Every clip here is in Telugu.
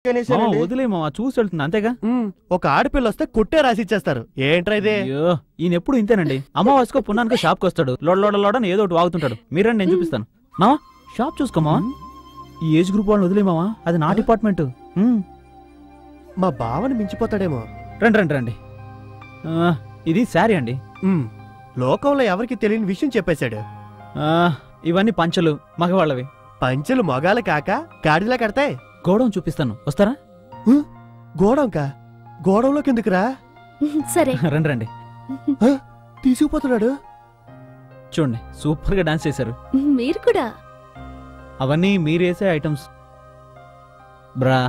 తీసుకెళ్ళేసారండి వదిలే మావా చూసి వెళ్తుంది అంతేగా ఉమ్, ఒక ఆడపిల్ల వస్తే కుట్టే రాసి ఇచ్చేస్తారు ఏంట్రా ఇదే అయ్యో ఈయన ఎప్పుడు ఇంతేనండి అమావాస్యకో పున్నానికి షాప్కి వస్తాడు లోడ లోడ లోడని ఏదో ఒకటి వాగుతుంటాడు మీరండి నేను చూపిస్తాను మావా షాప్ చూసుకోమా ఈ ఏజ్ గ్రూప్ వాళ్ళని వదిలే మావా అది నా డిపార్ట్మెంట్ ఉమ్, మా బావని మించిపోతాడేమో రండి రండి రండి ఆ, ఇది శారీ అండి ఉమ్, లోకంలో ఎవరికి తెలియని విషయం చెప్పేశాడు ఆ, ఇవన్నీ పంచలు మగవాళ్ళవి పంచెలు మొగాలు కాక గాడిలా కడతాయి గోడౌన్ చూపిస్తాను వస్తారా గోడంకా గోడంలోకి ఎందుకురా సరే రండి రండి తీసుకుపోతున్నాడు చూడండి సూపర్ గా డాన్స్ చేశారు మీరు కూడా అవన్నీ మీరేసే ఐటమ్స్ బ్రా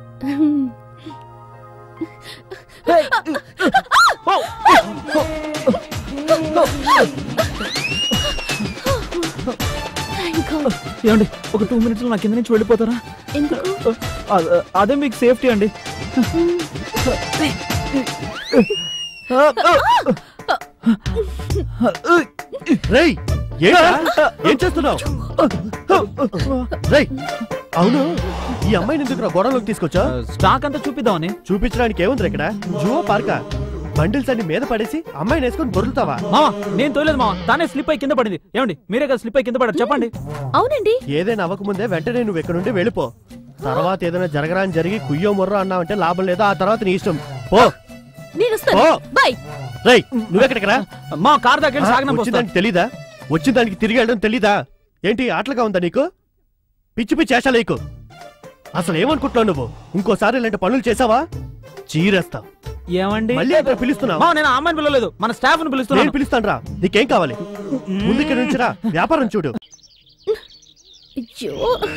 Thank God. ఏమండి ఒక టూ మినిట్స్ లో నా కింద నుంచి వెళ్ళిపోతారా ఎందుకు అ- అదే మీకు సేఫ్టీ అండి రేయ్ ఏంట్రా? ఏం చేస్తున్నావు రేయ్ అవును ఈ అమ్మాయిని ఎందుకు గోడంలోకి తీసుకొచ్చా స్టాక్ అంతా చూపిద్దామని చూపించడానికి ఏముంది ఇక్కడ జువో పార్కా బండిల్స్ అన్ని మీద పడేసి అమ్మాయిని వేసుకొని బొరులుతావా మావా నేను తోలేదు మావా తానే స్లిప్ అయి కింద పడింది ఏమండి మీరే కదా స్లిప్ అయి కింద పడారు చెప్పండి అవునండి ఏదైనా అవ్వకముందే వెంటనే నువ్వు ఇక్కడ నుండి వెళ్ళిపో తర్వాత ఏదైనా జరగరా అని జరిగి కుయ్యో మొర్రో అన్నావంటే లాభం లేదా ఆ తర్వాత నీ ఇష్టం ఓ నేను వస్తాను ఓ బాయ్ రేయ్ నువ్వెక్కడికి రా మా కార్ దగ్గర సాగనం వచ్చిన దానికి తెలీదా వచ్చిన దానికి తిరిగి వెళ్ళడం తెలీదా ఏంటి ఆటలుగా ఉందా నీకు పిచ్చి పిచ్చి వేషాలు నీకు అసలు ఏమనుకుంటున్నావు నువ్వు ఇంకోసారి ఇలాంటి పనులు చేసావా చీరేస్తావు ఏమండి మళ్ళీ అక్కడ పిలుస్తున్నావు మావా నేను ఆ అమ్మాయిని పిలవలేదు మన స్టాఫ్ ని నేను పిలుస్తున్నాను పిలుస్తాను రా నీకేం కావాలి ముందు ఇక్కడ నుంచి రా వ్యాపారం చూడు అయ్యో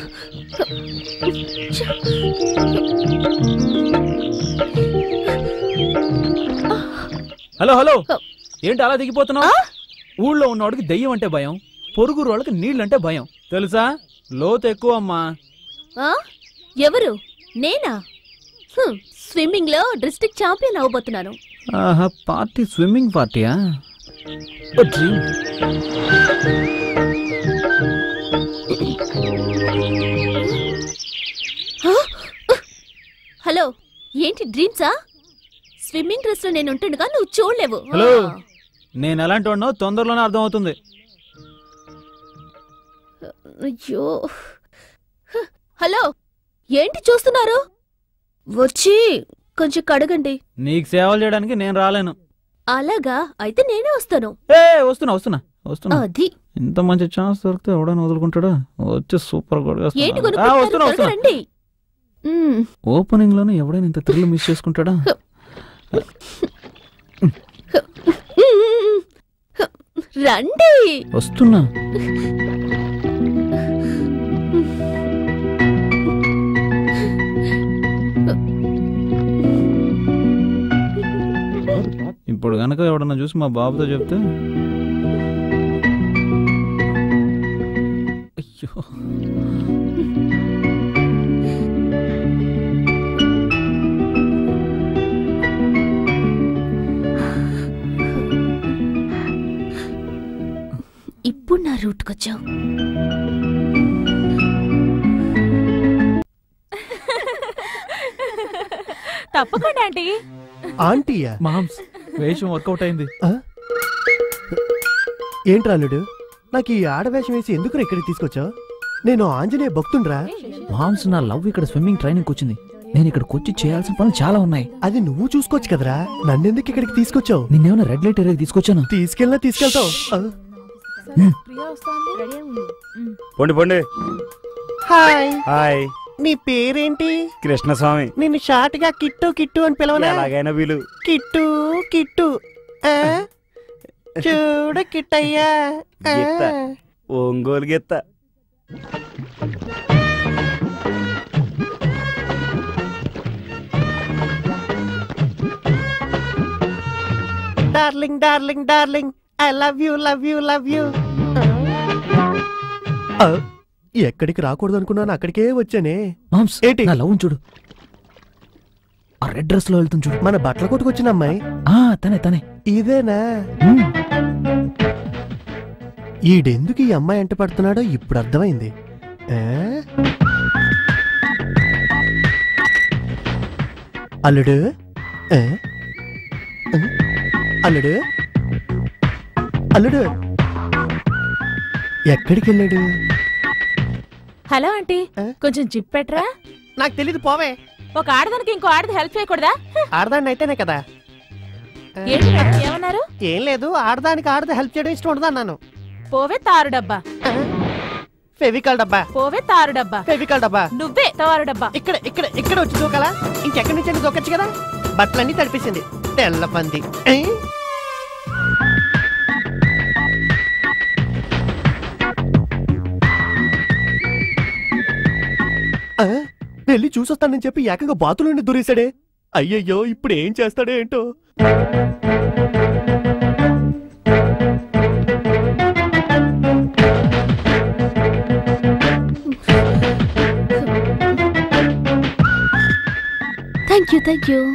హలో హలో హ. ఏంటి అలా దిగిపోతున్నావు ఊళ్ళో ఉన్నవాడికి దెయ్యం అంటే భయం పొరుగు వాళ్ళకి నీళ్ళంటే భయం తెలుసా లోతు ఎక్కువ అమ్మా ఆ? ఎవరు నేనా హ్మ్, స్విమ్మింగ్ లో డిస్ట్రిక్ట్ ఛాంపియన్ అవబోతున్నాను ఆహా పార్టీ స్విమ్మింగ్ పార్టీయా డ్రీమ్ హలో ఏంటి డ్రీమ్సా స్విమ్మింగ్ డ్రెస్ లో నేను ఉంటుండగా నువ్వు చూడలేవు హలో. ఆ. నేను ఎలాంటి వాడినో తొందరలోనే అర్థమవుతుంది అయ్యో హ, హలో ఏంటి చూస్తున్నారు వచ్చి కొంచెం కడగండి నీకు సేవలు చేయడానికి నేను రాలేను అలాగా అయితే నేనే వస్తాను ఏ వస్తున్నా వస్తున్నా వస్తున్నా అది ఇంత మంచి ఛాన్స్ దొరికితే ఎవడైనా వదులుకుంటాడా వచ్చి సూపర్ ఏంటి వస్తున్నా కొనుక్కుంటున్నారు? వస్తున్నా త్వరగా రండి మ్మ్. ఓపెనింగ్ లోనే ఎవడైనా ఇంత థ్రిల్ మిస్ చేసుకుంటాడా మ్మ్. రండి వస్తున్నా ఇప్పుడు గనక ఎవడన్నా చూసి మా బాబుతో చెప్తే అయ్యో ఇప్పుడు నా రూట్కి వచ్చావు తప్పకుండా ఆంటీ ఆంటీయా మామ్స్ వేషం వర్కౌట్ అయింది ఏంట్రా అల్లుడు నాకు ఈ ఆడవేషం వేసి ఎందుకు ఇక్కడికి తీసుకొచ్చావు నేను ఆంజనేయ భక్తుండ్రా మామ్స్ నా లవ్ ఇక్కడ స్విమ్మింగ్ ట్రైనింగ్ వచ్చింది నేను ఇక్కడికి వచ్చి చేయాల్సిన పనులు చాలా ఉన్నాయి అది నువ్వు చూసుకోవచ్చు కదరా నన్నెందుకు ఇక్కడికి తీసుకొచ్చావు నిన్నేమైనా రెడ్ లైట్ ఏరియా తీసుకొచ్చాను తీసుకెళ్ళినా తీసుకెళ్తావు ఆ. పొండి పొండి హాయ్ హాయ్ నీ పేరేంటి కృష్ణస్వామి నిన్ను షార్ట్ గా కిట్టు కిట్టు అని పిలవనా ఎలాగైనా వీలు కిట్టు కిట్టు ఆ? చూడు కిట్టయ్యా ఆ. గిత్త. ఒంగోలు గెత్త darling darling darling I love you love you love you ఎక్కడికి రాకూడదు అనుకున్నాను అక్కడికే వచ్చానే మామ్స్ ఏంటి? నా లవ్ చూడు ఆ రెడ్ డ్రెస్ లో వెళ్తుంది చూడు మన బట్టల కొట్టుకు వచ్చిన అమ్మాయి ఆ తనే తనే ఇదేనా మ్మ్. ఈడెందుకు ఈ అమ్మాయి ఎంట పడుతున్నాడో ఇప్పుడు అర్థమైంది ఆ? అల్లుడు ఏ? ఏ? అల్లుడు అల్లుడు ఎక్కడికి వెళ్ళాడు హలో ఆంటీ ఆ? కొంచెం జిప్ పెట్టరా నాకు తెలీదు పోవే ఒక ఆడదానికి ఇంకో ఆడది హెల్ప్ చేయకూడదా ఆడదాన్ని అయితేనే కదా ఏంటి మేడం, ఏమన్నారు ఏం లేదు ఆడదానికి ఆడది హెల్ప్ చేయడం ఇష్టం ఉండదు అన్నాను పోవే తారు డబ్బా ఫెవికాల్ డబ్బా పోవే తారు డబ్బా ఫెవికాల్ డబ్బా నువ్వే తారు డబ్బా ఇక్కడ ఇక్కడ ఇక్కడ వచ్చి దూకాలా ఇంకెక్కడి నుంచి అయినా దూకొచ్చు కదా బట్టలన్నీ తడిపేసింది తెల్ల పంది ఏ? ఆ, వెళ్ళి చూసొస్తానని చెప్పి ఏకంగా బాతులోనే దూరేశాడే అయ్యయ్యో ఇప్పుడు ఏం చేస్తాడో ఏంటో థ్యాంక్ యూ థ్యాంక్ యూ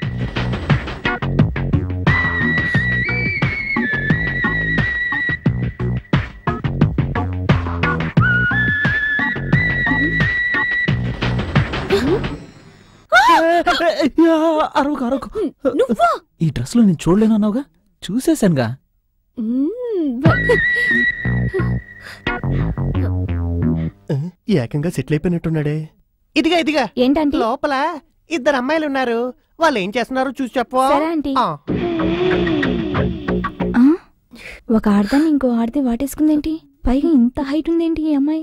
అరవకు అరవకు నువ్వా ఈ డ్రెస్ లో నేను చూడలేను అన్నావుగా చూసేశానుగా ఆ, ఏకంగా సెటిల్ అయిపోయినట్టున్నాడే ఇదిగా ఇదిగా ఏంటంటే లోపల ఇద్దరు అమ్మాయిలు ఉన్నారు వాళ్ళు ఏం చేస్తున్నారో చూసి చెప్పవా సరే ఆంటీ ఆ. ఆ? ఒక ఆడదాన్ని ఇంకో ఆడది వాటేసుకుందేంటి పైగా ఇంత హైట్ ఉందేంటి ఈ అమ్మాయి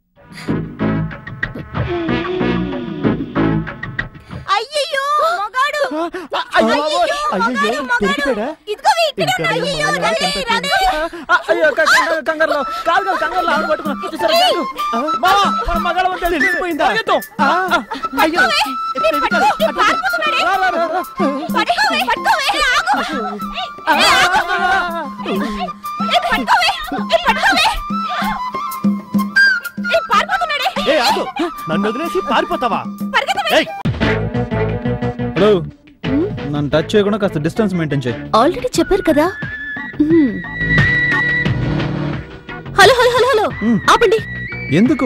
అయ్యయ్యో మగాడు అయ్యో, అయ్యయ్యో, దొరికిపోయాడా? ఇదిగో ఇక్కడే ఇంకా ఉన్నా. నేను అయ్యయ్యో, మళ్ళీ రండి, కనిపెట్టాను. రండి. అయ్యో కంగారు కంగారులో కాలు కంగారులో ఆవిడ పట్టుకున్నా చూసారా బ్యాగు? మావా, మన మగాళ్ళం అని తెలిసింది. తెలిసిపోయిందా? పరిగెత్తు. ఆ, అయ్యో ఫెవికాల్, అటు ఇటు. రా, రా, రా, రా. పట్టుకోవే, పట్టుకోవే, ఆగు. ఏయ్, ఆగు. ఏయ్, పట్టుకోవే, ఏయ్, పట్టుకోవే. ఏయ్, పారిపోతున్నాడే. ఏ ఆగు నన్ను వదిలేసి పారిపోతావా పరిగెత్తవే. ఏయ్ హలో నన్ను టచ్ చేయకుండా కాస్త డిస్టెన్స్ మెయింటైన్ చేయి ఆల్రెడీ చెప్పారు కదా మ్మ్. హలో హలో హలో హలో మ్మ్. ఆపండి ఎందుకు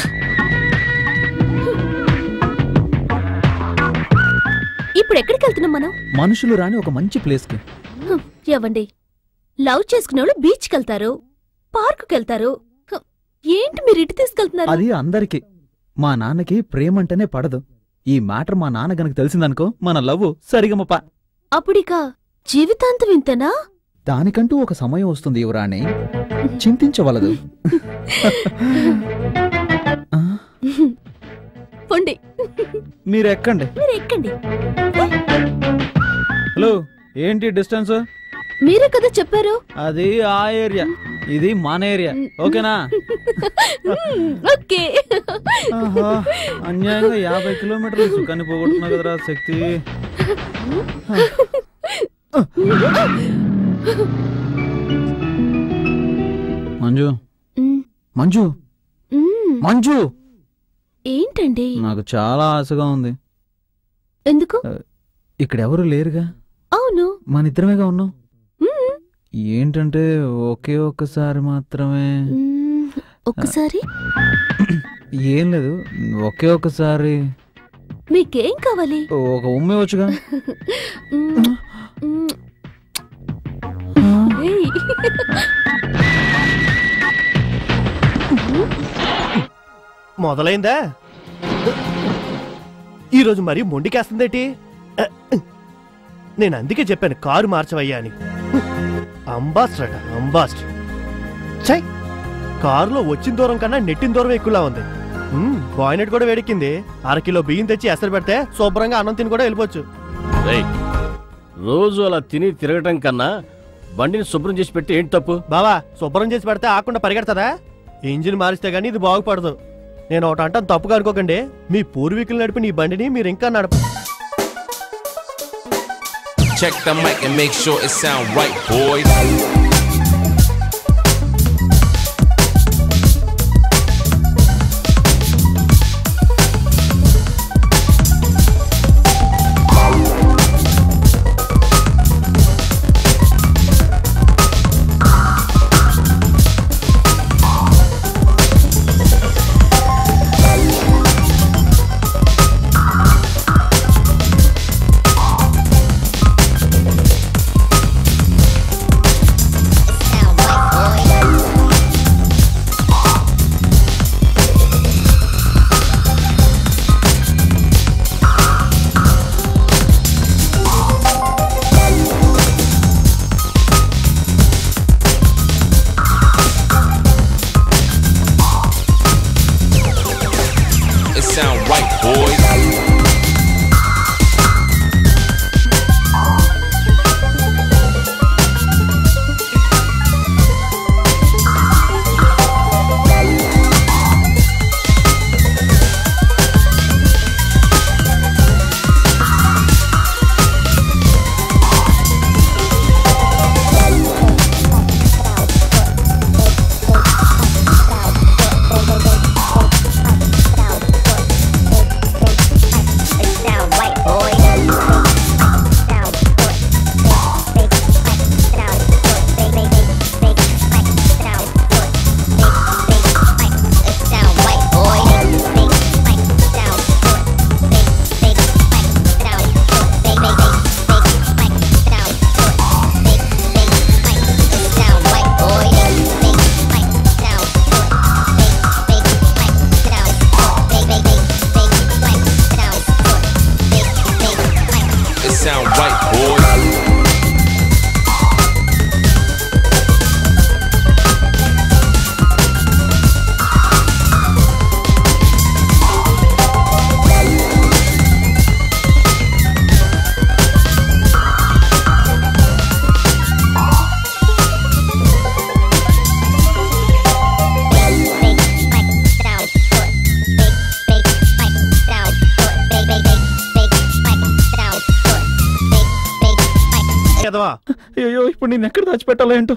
ఇప్పుడు ఎక్కడికి వెళ్తున్నాం మనం మనుషులు రాని ఒక మంచి ప్లేస్ కి హ్మ్, ఎవండి లవ్ చేసుకునే వాళ్ళు బీచ్కి వెళ్తారు పార్కుకి వెళ్తారు హ్మ్, ఏంటి మీరు ఇటు తీసుకెళ్తున్నారు అది అందరికి మా నాన్నకి ప్రేమంటేనే పడదు ఈ మ్యాటర్ మా నాన్న గనక తెలిసిందనుకో మన లవ్ సరిగమప అప్పుడిక జీవితాంతం ఇంతనా దానికంటూ ఒక సమయం వస్తుంది యువరాణి చింతించవలదు ఆ, పొండి మీరు ఎక్కండి మీరు ఎక్కండి హలో ఏంటి డిస్టెన్స్ మీరే కదా చెప్పారు అది ఆ ఏరియా ఇది మన ఏరియా ఓకేనా మ్మ్, ఓకే ఆహా, అన్యాయంగా యాభై కిలోమీటర్లు సుఖాన్ని పోగొట్టున్నా కదరా శక్తి మంజు మ్మ్, మంజు మ్మ్. మంజు ఏంటండి నాకు చాలా ఆశగా ఉంది ఎందుకు ఇక్కడ ఎవరు లేరుగా అవును మన ఇద్దరమేగా ఉన్నాం మ్మ్, ఏంటంటే ఒకే ఒక్కసారి మాత్రమే మ్మ్. ఒక్కసారి ఏం లేదు ఒకే ఒక్కసారి మీకేం కావాలి ఒక ఉమ్మే వచ్చుగా మ్మ్, మ్మ్. ఏయ్. మొదలైందా ఈరోజు మరీ మొండికేస్తుందేటి నేను అందుకే చెప్పాను కారు మార్చవయ్యా అని అంబాస్టర్ అట అంబాస్టర్ చై కారులో వచ్చిన దూరం కన్నా నెట్టిన దూరం ఎక్కువలా ఉంది మ్మ్, బాయినెట్ కూడా వేడెక్కింది అరకిలో బియ్యం తెచ్చి ఎసరు పెడితే శుభ్రంగా అన్నం తిని కూడా వెళ్ళిపోవచ్చు రేయ్ రోజు అలా తిని తిరగటం కన్నా బండిని శుభ్రం చేసి పెట్టి ఏంటి తప్పు బావా శుభ్రం చేసి పెడితే ఆకుండా పరిగెడతదా ఇంజిన్ మారిస్తే గానీ ఇది బాగుపడదు నేను ఒకటి అంటాను తప్పుగా అనుకోకండి మీ పూర్వీకులు నడిపిన ఈ బండిని మీరు ఇంకా నడప Check the mic and make sure it sound right, boys. ఎదవా అయ్యో ఇప్పుడు నేను ఎక్కడ దాచిపెట్టాలో ఏంటో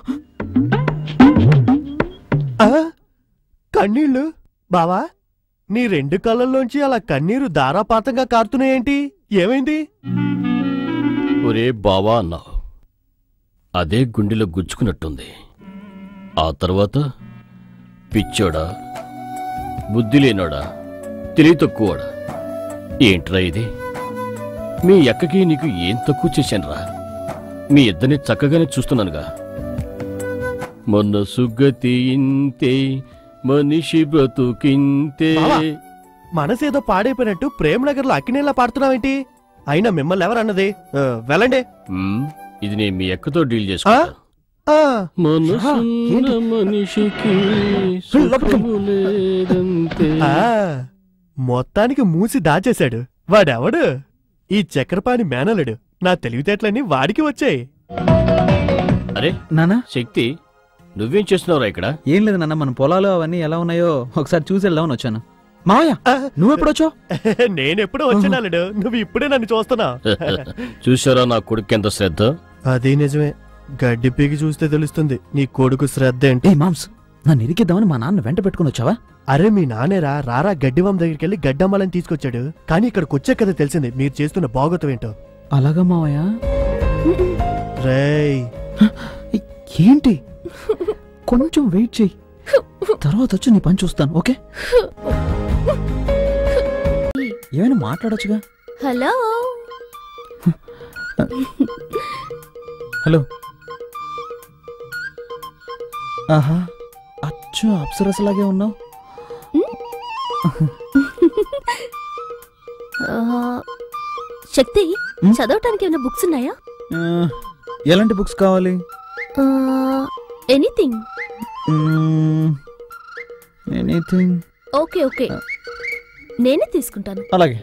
ఆ? కన్నీళ్ళు బావా నీ రెండు కళ్ళల్లోంచి అలా కన్నీరు ధారాపాతంగా కారుతున్నాయేంటి ఏమైంది ఒరే బావా అన్నావు అదే గుండెలో గుచ్చుకున్నట్టుంది ఆ తర్వాత పిచ్చోడా బుద్ధి లేనోడా తెలివి తక్కువడా ఏంట్రా ఇది మీ ఎక్కకి నీకు ఏం తక్కువ చేశానురా మీ ఇద్దరిని చక్కగానే చూస్తున్నానుగా మొన్న సుగతి ఇంతే మనిషి బ్రతుకింతే బావా. మనసేదో పాడైపోయినట్టు ప్రేమనగర్ లో అక్కినేలా పాడుతున్నావేంటి అయినా మిమ్మల్ని ఎవరన్నది ఆ, వెళ్ళండి ఉమ్, ఇది నేను మీ ఎక్కతో డీల్ చేసుకుంటా ఆ, మనసున్న మనిషికి సుఖము లేదంతే. ఆ, మొత్తానికి మూసి దాచేశాడు వాడెవడు ఈ చక్రపాణి మేనలుడు నా తెలివితేటలన్నీ వాడికి వచ్చాయి అరే నానా శక్తి నువ్వేం చేస్తున్నావురా ఇక్కడ ఏం లేదు నాన్న మన పొలాలు అవన్నీ ఎలా ఉన్నాయో ఒకసారి చూసి వెళ్దామని వచ్చాను మావయ్య ఆ, నువ్వు ఎప్పుడు వచ్చావు నేనెప్పుడో వచ్చానాలుడు నువ్వు ఇప్పుడే నన్ను చూస్తున్నావు చూసారా నా కొడుకు ఎంత శ్రద్ధ అది నిజమే గడ్డి పీకి చూస్తే తెలుస్తుంది నీ కొడుకు శ్రద్ధ ఏంటి ఏ మామ్స్ నన్ను ఇరికిద్దామని మా నాన్న వెంట పెట్టుకుని వచ్చావా అరే మీ నానేరా రారా గడ్డివాం దగ్గరికి వెళ్ళి గడ్డమ్మాలని తీసుకొచ్చాడు కానీ ఇక్కడికి వచ్చే కదా తెలిసింది మీరు చేస్తున్న బాగోతం ఏంటో అలాగా మావయ్య రేయ్ ఏ- ఏంటి కొంచెం వెయిట్ చెయ్యి తర్వాత వచ్చి నీ పని చూస్తాను ఓకే ఏమైనా మాట్లాడొచ్చుగా హలో హలో ఆహా అచ్చు అప్సరసలాగే ఉన్నావు ఆ, శక్తి ఉమ్? చదవటానికి ఏమైనా బుక్స్ ఉన్నాయా ఆ, ఎలాంటి బుక్స్ కావాలి ఎనీథింగ్ ఎనీథింగ్ ఓకే ఓకే నేనే తీసుకుంటాను అలాగే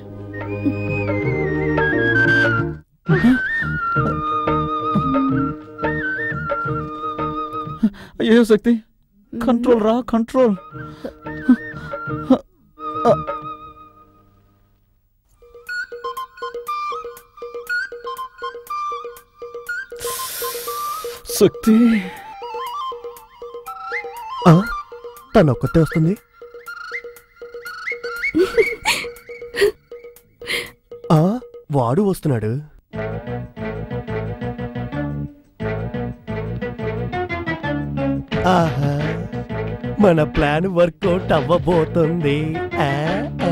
అయ్యో శక్తి కంట్రోల్ రా కంట్రోల్ శక్తి ఆ, తను ఒక్కతే వస్తుంది ఆ వాడు వస్తున్నాడు ఆహా మన ప్లాన్ వర్కౌట్ అవ్వబోతుంది ఆ, ఆ.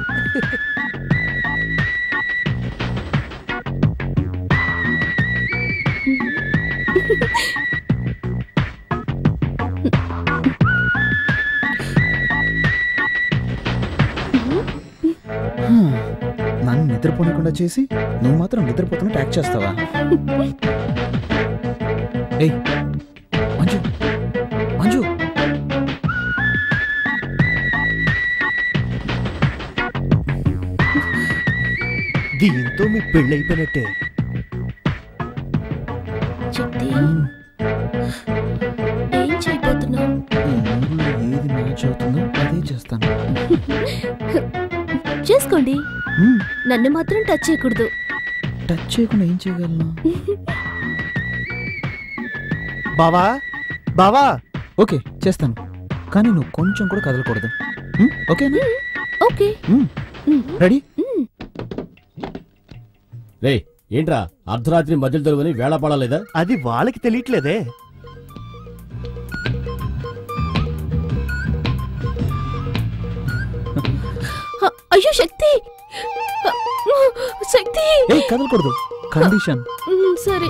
నన్ను నిద్రపోనకుండా చేసి నువ్వు మాత్రం నిద్రపోతున్నట్టు యాక్ట్ చేస్తావా ఏయ్ మంజు మంజు దీంతో మీ పెళ్ళైపోయినట్టే శక్తి ఏం చేయబోతున్నావు ఈ మూడులో ఏది మ్యాచ్ అవుతుందో అదే చేస్తాను చేసుకోండి మ్మ్. నన్ను మాత్రం టచ్ చేయకూడదు టచ్ చేయకుండా ఏం చేయగలను బావా బావా ఓకే చేస్తాను కానీ నువ్వు కొంచెం కూడా కదలకూడదు మ్మ్? ఓకేనా ఓకే మ్మ్. మ్మ్. రెడీ మ్మ్. రే ఏంట్రా అర్ధరాత్రి మధ్యలో దొరుకుని వేళ పడలేదా అది వాళ్ళకి తెలియట్లేదే అ- అయ్యో శక్తి అ- శక్తి ఏ కదలకూడదు కండిషన్ మ్మ్, సరే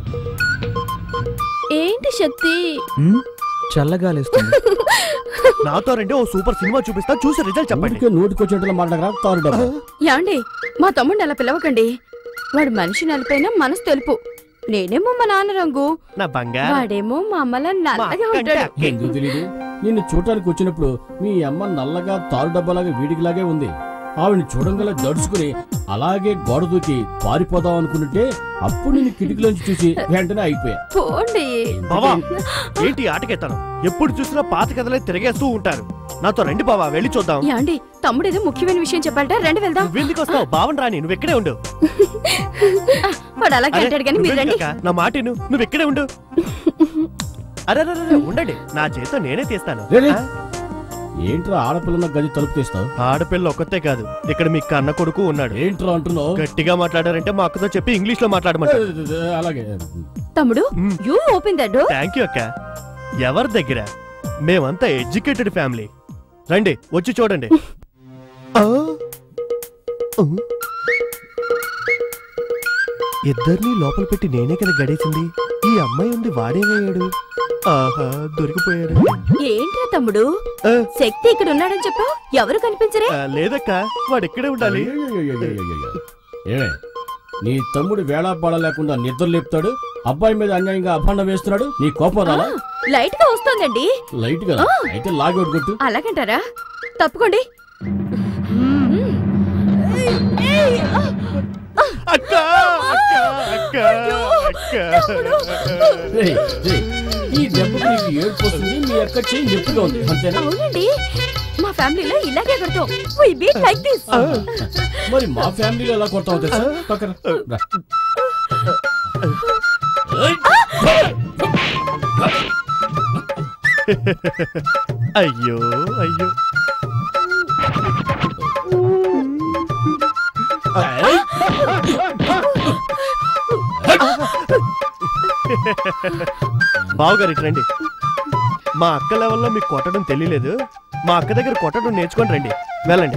ఏంటి శక్తి మ్మ్? చల్లగాలేస్తుంది నాతో రండి ఓ సూపర్ సినిమా చూపిస్తా చూసి రిజల్ట్ చెప్పండి ఊరికే నోటికొచ్చేటట్లు మాట్లాడరా తారు డబ్బా యాండి మా తమ్ముడిని అలా పిలవకండి వాడు మనిషి నలిపైన మనసు తెలుపు నేనేమో మా నాన్న రంగు నా బంగారం వాడేమో మా అమ్మలా మా నల్లగా అక్కంటే ఉంటాడు అక్కే. ఎందుకు తెలీదు నిన్ను చూడటానికి వచ్చినప్పుడు మీ అమ్మ నల్లగా తారు డబ్బాలాగా వీడికిలాగే ఉంది ఆవిడని చూడంగల దడుచుకుని అలాగే గోడ దూకి పారిపోదాం అనుకుంటే అప్పుడు నేను కిటికీలోంచి చూసి వెంటనే అయిపోయా పోండి బావా ఏంటి ఆటకెత్తాను ఎప్పుడు చూసినా పాత కథలే తిరిగేస్తూ ఉంటారు నాతో రండి బావా వెళ్ళి చూద్దాం యాండి తమ్ముడు ఏదో ముఖ్యమైన విషయం చెప్పాలట రండి వెళ్దాం నువ్వెందుకు వస్తావు బావన్ రాని నువ్వు ఇక్కడే ఉండు వాడు అలాగే అరే, అంటాడు కానీ మీరు రండి నువ్వెందుకక్క? నా మాట విను. నువ్వు ఇక్కడే ఉండు అరే అరే, అరే, ఉండండి నా చేతితో నేనే తీస్తాను రే, రే. ఆ? ఏంట్రా ఆడపిల్లన్న గది తలుపు తీస్తావు ఆడపిల్ల ఒక్కతే కాదు ఇక్కడ మీ కన్న కొడుకు ఉన్నాడు ఏంట్రా అంటున్నావు గట్టిగా మాట్లాడారంటే మా అక్కతో చెప్పి ఇంగ్లీష్ లో మాట్లాడమంటారు అలాగే తమ్ముడు మ్. You open the door thank you అక్క ఎవరి దగ్గర మేమంతా ఎడ్యుకేటెడ్ ఫ్యామిలీ రండి వచ్చి చూడండి ఆ? ఊ. ఇద్దరిని లోపల పెట్టి నేనే కదా గడేసింది ఈ అమ్మాయి ఉంది వాడేమయ్యాడు ఆహా దొరికిపోయాడు ఏంట్రా తమ్ముడు ఆ, శక్తి ఇక్కడ ఉన్నాడని చెప్పావు ఎవరు కనిపించరే ఆ, లేదక్క వాడు ఇక్కడే ఉండాలి అయ్యయ్యయ్యయ్యయ్యయ్యయ్య. ఏమే నీ తమ్ముడు వేళాపాడ లేకుండా నిద్ర లేపుతాడు అబ్బాయి మీద అన్యాయంగా అభాండం వేస్తున్నాడు నీ కోపం రాలా లైట్ గా వస్తోందండి లైట్ కదా అయితే లాగౌట్ కొట్టు అలాగంటారా తప్పుకోండి అక్క అక్క అక్క అక్క రేయ్, రేయ్, ఈ దెబ్బకి నీకు ఏడుపు వస్తుంది మీ అక్క చెయ్యి నొప్పిగా ఉంది అంతేనా అవునండి మా ఫ్యామిలీలో ఇలాగే కొడతాం వి బీట్ లైక్ దిస్ మరి మా ఫ్యామిలీలో ఎలా కొడతావు తెలుసా పక్కన రా. అయ్యో అయ్యో బావగారు ఇటు రండి మా అక్క లెవెల్లో మీకు కొట్టడం తెలియలేదు మా అక్క దగ్గర కొట్టడం నేర్చుకొని రండి వెళ్ళండి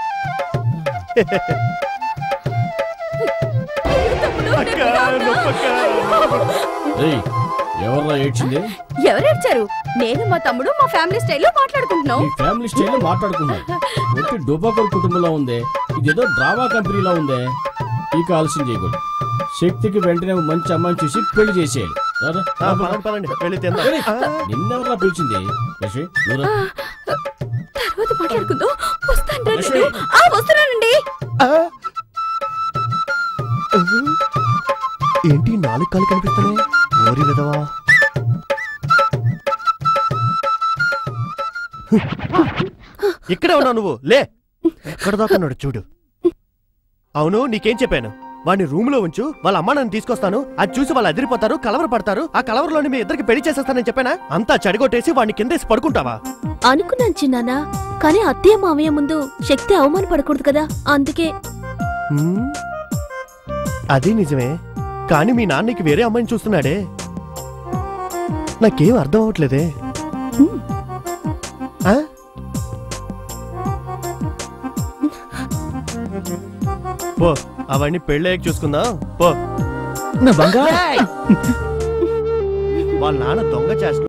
అక్క, నొప్పక్క. రేయ్, ఎవర్రా ఏడ్చింది ఎవరు ఏడ్చారు నేను మా తమ్ముడు మా ఫ్యామిలీ స్టైల్లో మాట్లాడుకుంటున్నాం మీ ఫ్యామిలీ స్టైల్ మాట్లాడుకున్నాం ఒట్టి డుబాకర్ కుటుంబంలో ఉందే ఇదేదో డ్రామా కంపెనీలో ఉందే ఇక ఆలస్యం చేయకూడదు శక్తికి వెంటనే మంచి అమ్మాయిని చూసి పెళ్లి చేసేయాలి రారా, ఆ, లోపల. పదండి పదండి వెళ్ళి తిందాం ఆ, నిన్నెవర్రా పిలిచింది లక్ష్మి, నువ్వురా. తర్వాత మాట్లాడుకుందాం వస్తాను రండి ఆ వస్తున్నానండి ఆ. ఏంటి నాలుగు కాళ్ళు కనిపిస్తున్నాయి ఓరి విధవా ఇక్కడే ఉన్నావు నువ్వు లే ఎక్కడ దాకున్నాడు చూడు అవును నీకేం చెప్పాను వాడిని రూమ్ లో ఉంచు వాళ్ళ అమ్మ నన్ను తీసుకొస్తాను అది చూసి వాళ్ళు అదిరిపోతారు కలవర పడతారు ఆ కలవరలోని మీ ఇద్దరికి పెళ్లి చేసేస్తానని చెప్పానా అంతా చెడగొట్టేసి వాడిని కిందేసి పడుకుంటావా అనుకున్నాను చిన్నానా కానీ అత్తయ్య మామయ్య ముందు శక్తి అవమానపడకూడదు కదా అందుకే హ్మ్? అది నిజమే కానీ మీ నాన్నకి వేరే అమ్మాయిని చూస్తున్నాడే నాకేం అర్థం అవట్లేదే ఆ? పో అవన్నీ పెళ్ళయ్యాక చూసుకుందాం పో నా బంగారు వాళ్ళ నాన్న దొంగ చేస్తాడు